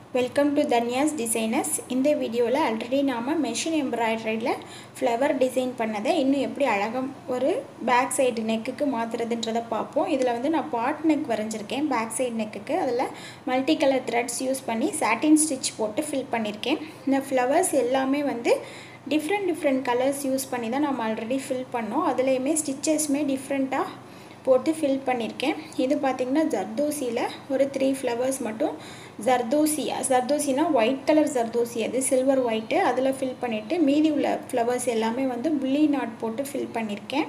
welcome to தன்யாஸ் designers இந்த வீடியோவில் already நாம் மெஷின் எம்ப்ராய்டரியில் ஃப்ளவர் டிசைன் பண்ணதை இன்னும் எப்படி அழகாக ஒரு பேக் சைடு நெக்குக்கு மாற்றுறதுன்றதை பார்ப்போம் இதில் வந்து நான் பாட் நெக் வரைஞ்சிருக்கேன் பேக் சைடு நெக்குக்கு அதில் மல்டி கலர் த்ரெட்ஸ் யூஸ் பண்ணி சாட்டின் ஸ்டிச் போட்டு ஃபில் பண்ணியிருக்கேன் இந்த ஃப்ளவர்ஸ் எல்லாமே வந்து டிஃப்ரெண்ட் டிஃப்ரெண்ட் கலர்ஸ் யூஸ் பண்ணி தான் நம்ம ஆல்ரெடி ஃபில் பண்ணோம் அதுலேயுமே ஸ்டிச்சஸ்மே டிஃப்ரெண்ட்டாக போட்டு ஃபில் பண்ணியிருக்கேன் இது பார்த்திங்கன்னா ஜர்தோசியில் ஒரு த்ரீ ஃப்ளவர்ஸ் மட்டும் ஜர்தோசியா ஜர்தோசினா ஒயிட் கலர் ஜர்தோசி அது சில்வர் ஒயிட்டு அதில் ஃபில் பண்ணிவிட்டு மீதி உள்ள ஃப்ளவர்ஸ் எல்லாமே வந்து புள்ளி நாட் போட்டு ஃபில் பண்ணியிருக்கேன்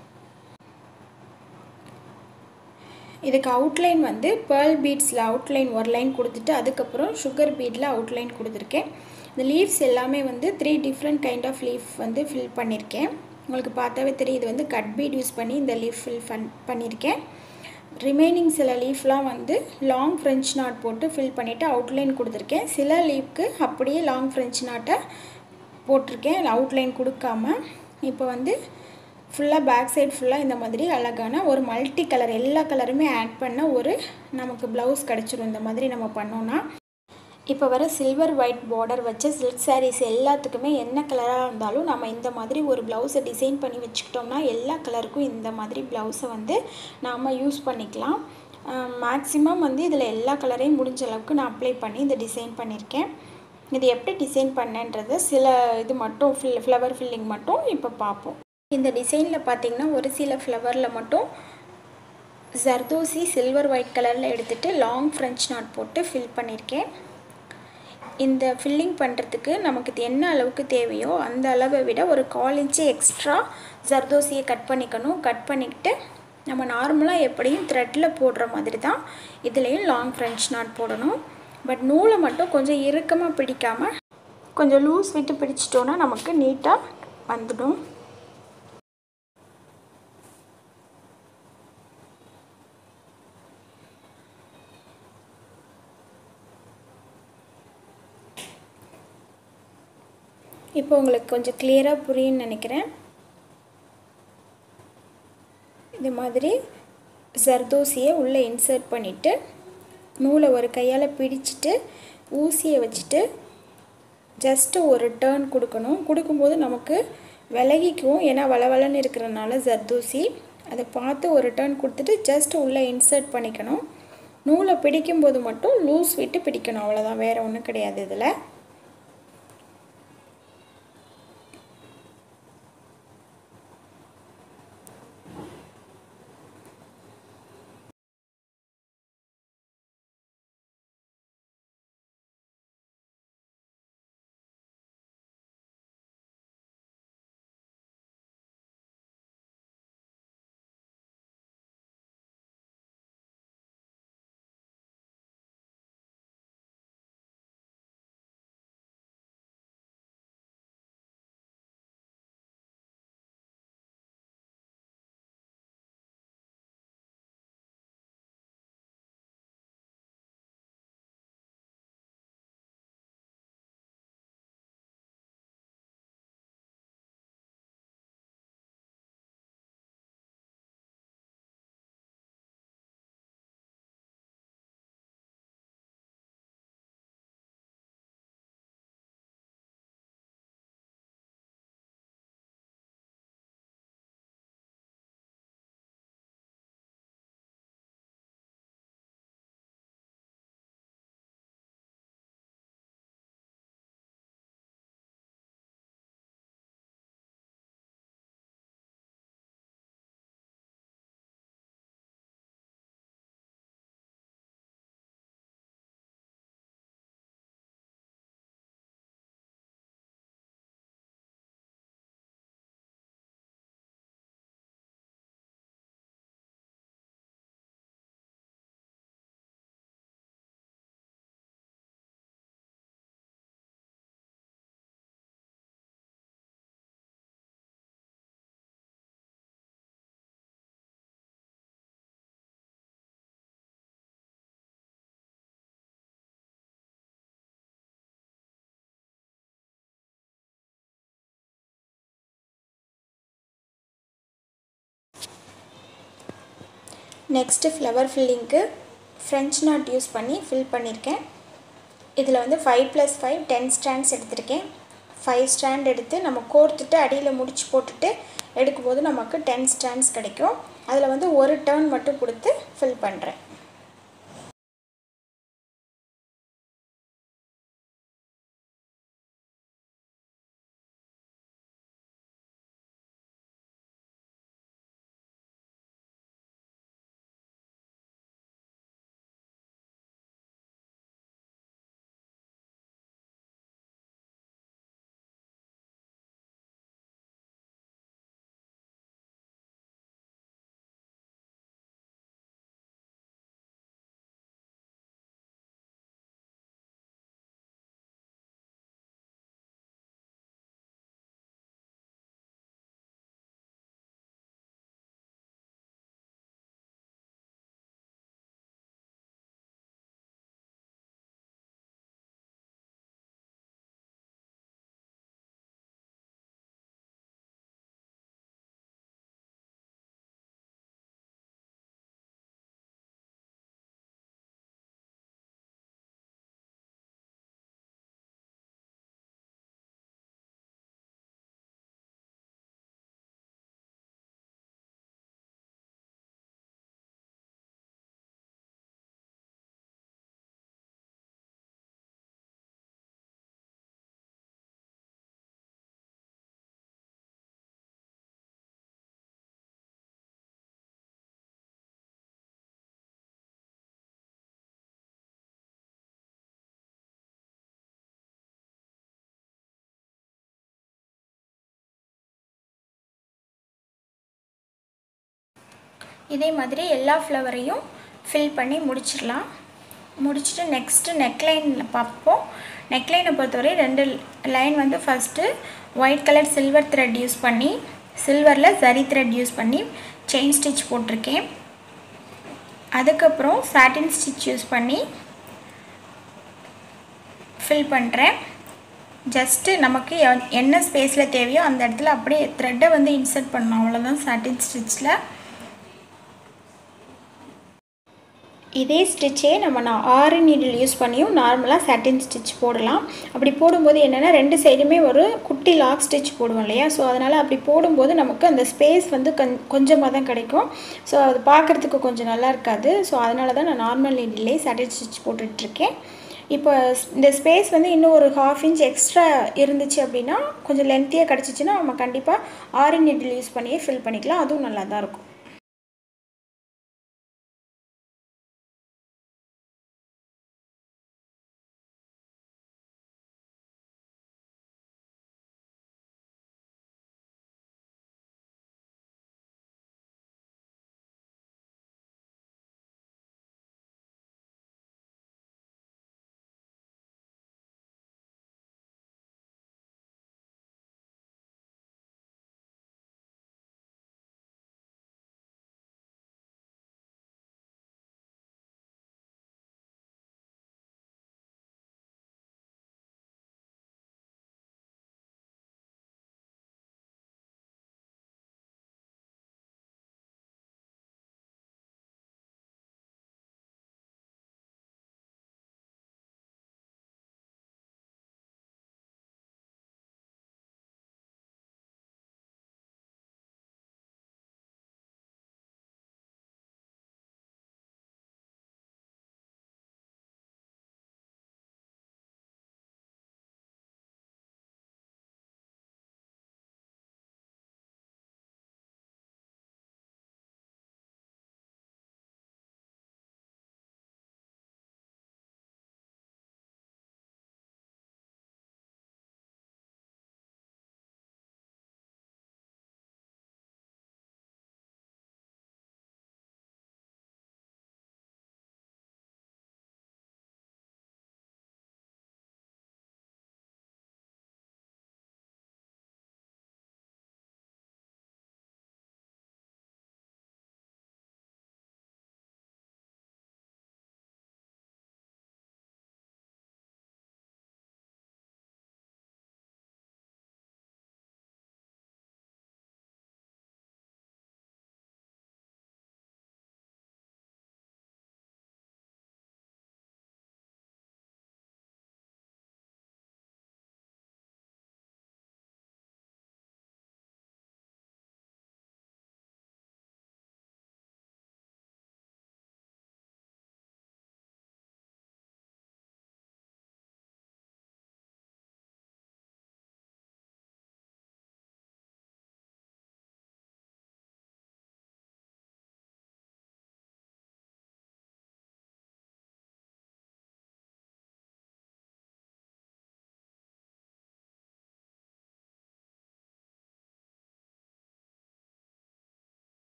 இதுக்கு அவுட்லைன் வந்து பேர்ல் பீட்ஸில் அவுட்லைன் ஒரு லைன் கொடுத்துட்டு அதுக்கப்புறம் சுகர் பீடில் அவுட்லைன் கொடுத்துருக்கேன் இந்த லீவ்ஸ் எல்லாமே வந்து three different kind of leaf வந்து ஃபில் பண்ணியிருக்கேன் உங்களுக்கு பார்த்தாவே தெரியும் இது வந்து கட் பீட் யூஸ் பண்ணி இந்த லீஃப் ஃபில் பண் பண்ணியிருக்கேன் ரிமைனிங் சில லீஃப்லாம் வந்து லாங் ஃப்ரெஞ்ச் நாட் போட்டு ஃபில் பண்ணிவிட்டு அவுட்லைன் கொடுத்துருக்கேன் சில லீஃப்க்கு அப்படியே லாங் ஃப்ரெஞ்ச் நாட்டை போட்டிருக்கேன் அவுட்லைன் கொடுக்காம இப்போ வந்து ஃபுல்லாக பேக் சைடு ஃபுல்லாக இந்த மாதிரி அழகான ஒரு மல்டி கலர் எல்லா கலருமே ஆட் பண்ண ஒரு நமக்கு ப்ளவுஸ் கிடச்சிரும் இந்த மாதிரி நம்ம பண்ணோன்னா இப்போ வர சில்வர் ஒயிட் பார்டர் வச்ச சில்க் சாரீஸ் எல்லாத்துக்குமே என்ன கலராக இருந்தாலும் நம்ம இந்த மாதிரி ஒரு ப்ளவுஸை டிசைன் பண்ணி வச்சுக்கிட்டோம்னா எல்லா கலருக்கும் இந்த மாதிரி ப்ளவுஸை வந்து நாம் யூஸ் பண்ணிக்கலாம் மேக்ஸிமம் வந்து இதில் எல்லா கலரையும் முடிஞ்ச அளவுக்கு நான் அப்ளை பண்ணி இந்த டிசைன் பண்ணியிருக்கேன் இது எப்படி டிசைன் பண்ணேன்றதை சில இது மட்டும் ஃபில் ஃப்ளவர் ஃபில்லிங் மட்டும் இப்போ பார்ப்போம் இந்த டிசைனில் பார்த்திங்கன்னா ஒரு சில ஃப்ளவரில் மட்டும் ஜர்தோசி சில்வர் ஒயிட் கலரில் எடுத்துகிட்டு லாங் ஃப்ரெஞ்ச் நாட் போட்டு ஃபில் பண்ணியிருக்கேன் இந்த ஃபில்லிங் பண்ணுறதுக்கு நமக்கு என்ன அளவுக்கு தேவையோ அந்த அளவை விட ஒரு கால் இன்ச்சு எக்ஸ்ட்ரா ஜர்தோசியை கட் பண்ணிக்கணும் கட் பண்ணிக்கிட்டு நம்ம நார்மலாக எப்படியும் த்ரெட்டில் போடுற மாதிரி தான் இதுலேயும் லாங் ஃப்ரெஞ்ச் நாட் போடணும் பட் நூலை மட்டும் கொஞ்சம் இறுக்கமாக பிடிக்காமல் கொஞ்சம் லூஸ் விட்டு பிடிச்சிட்டோன்னா நமக்கு நீட்டாக வந்துடும் இப்போ உங்களுக்கு கொஞ்சம் கிளியராக புரியும்னு நினைக்கிறேன் இது மாதிரி ஜர்தோசியை உள்ளே இன்சர்ட் பண்ணிவிட்டு நூலை ஒரு கையால் பிடிச்சிட்டு ஊசியை வச்சுட்டு ஜஸ்ட்டு ஒரு டேர்ன் கொடுக்கணும் கொடுக்கும்போது நமக்கு விலகிக்கும் ஏன்னா வளவலன்னு இருக்கிறனால ஜர்தோசி அதை பார்த்து ஒரு டேர்ன் கொடுத்துட்டு ஜஸ்ட் உள்ளே இன்சர்ட் பண்ணிக்கணும் நூலை பிடிக்கும்போது மட்டும் லூஸ் விட்டு பிடிக்கணும் அவ்வளோதான் வேறு ஒன்றும் கிடையாது இதில் நெக்ஸ்ட்டு ஃப்ளவர் ஃபில்லிங்க்கு ஃப்ரெஞ்ச் நாட் யூஸ் பண்ணி ஃபில் பண்ணியிருக்கேன் இதில் வந்து five plus five ten stands எடுத்திருக்கேன் ஃபைவ் ஸ்டாண்ட் எடுத்து நம்ம கோர்த்துட்டு அடியில் முடிச்சு போட்டுட்டு எடுக்கும்போது நமக்கு டென் ஸ்டாண்ட்ஸ் கிடைக்கும் அதில் வந்து ஒரு டேர்ன் மட்டும் கொடுத்து ஃபில் பண்ணுறேன் இதே மாதிரி எல்லா ஃப்ளவரையும் ஃபில் பண்ணி முடிச்சிடலாம் முடிச்சுட்டு நெக்ஸ்ட்டு நெக்லைனில் பார்ப்போம் நெக்லைனை பொறுத்தவரை ரெண்டு லைன் வந்து first white colour silver thread use பண்ணி சில்வரில் சரி த்ரெட் யூஸ் பண்ணி செயின் ஸ்டிச் போட்டிருக்கேன் அதுக்கப்புறம் சாட்டின் ஸ்டிச் யூஸ் பண்ணி ஃபில் பண்ணுறேன் ஜஸ்ட்டு நமக்கு எ- என்ன ஸ்பேஸில் தேவையோ அந்த இடத்துல அப்படியே த்ரெட்டை வந்து இன்சர்ட் பண்ணணும் அவ்வளோதான் சாட்டின் ஸ்டிச்சில் இதே ஸ்டிச்சே நம்ம நான் ஆறு நீடில் யூஸ் பண்ணியும் நார்மலாக சாட்டின் ஸ்டிச் போடலாம் அப்படி போடும்போது என்னென்னா ரெண்டு சைடுமே ஒரு குட்டி லாக் ஸ்டிச் போடுவோம் இல்லையா ஸோ அதனால் அப்படி போடும்போது நமக்கு அந்த ஸ்பேஸ் வந்து கொஞ் கொஞ்சமாக தான் கிடைக்கும் ஸோ அது பார்க்குறதுக்கு கொஞ்சம் நல்லா இருக்காது ஸோ அதனால தான் நான் நார்மல் நீடிலே சாட்டின் ஸ்டிச் போட்டுட்ருக்கேன் இப்போ ஸ்- இந்த ஸ்பேஸ் வந்து இன்னும் ஒரு ஹாஃப் இன்ச் எக்ஸ்ட்ரா இருந்துச்சு அப்படின்னா கொஞ்சம் லென்த்தியாக கிடச்சிச்சின்னா நம்ம கண்டிப்பாக ஆறு நீடில் யூஸ் பண்ணியே ஃபில் பண்ணிக்கலாம் அதுவும் நல்லா தான் இருக்கும்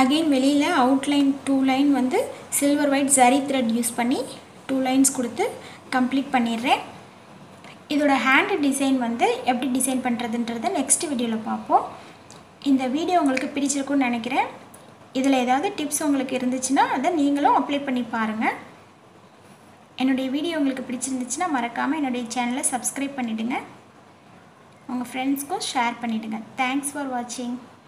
அகெயின் வெளியில் அவுட்லைன் டூ லைன் வந்து சில்வர் ஒயிட் ஜரி த்ரெட் யூஸ் பண்ணி டூ லைன்ஸ் கொடுத்து கம்ப்ளீட் பண்ணிடுறேன் இதோட ஹேண்ட் டிசைன் வந்து எப்படி டிசைன் பண்ணுறதுன்றதை நெக்ஸ்ட் வீடியோவில் பார்ப்போம் இந்த வீடியோ உங்களுக்கு பிடிச்சிருக்குன்னு நினைக்கிறேன் இதில் ஏதாவது டிப்ஸ் உங்களுக்கு இருந்துச்சுன்னா அதை நீங்களும் அப்ளை பண்ணி பாருங்கள் என்னுடைய வீடியோ உங்களுக்கு பிடிச்சிருந்துச்சுன்னா மறக்காமல் என்னுடைய சேனலை சப்ஸ்கிரைப் பண்ணிவிடுங்க உங்கள் ஃப்ரெண்ட்ஸ்க்கும் ஷேர் பண்ணிவிடுங்க தேங்க்ஸ் ஃபார் வாட்சிங்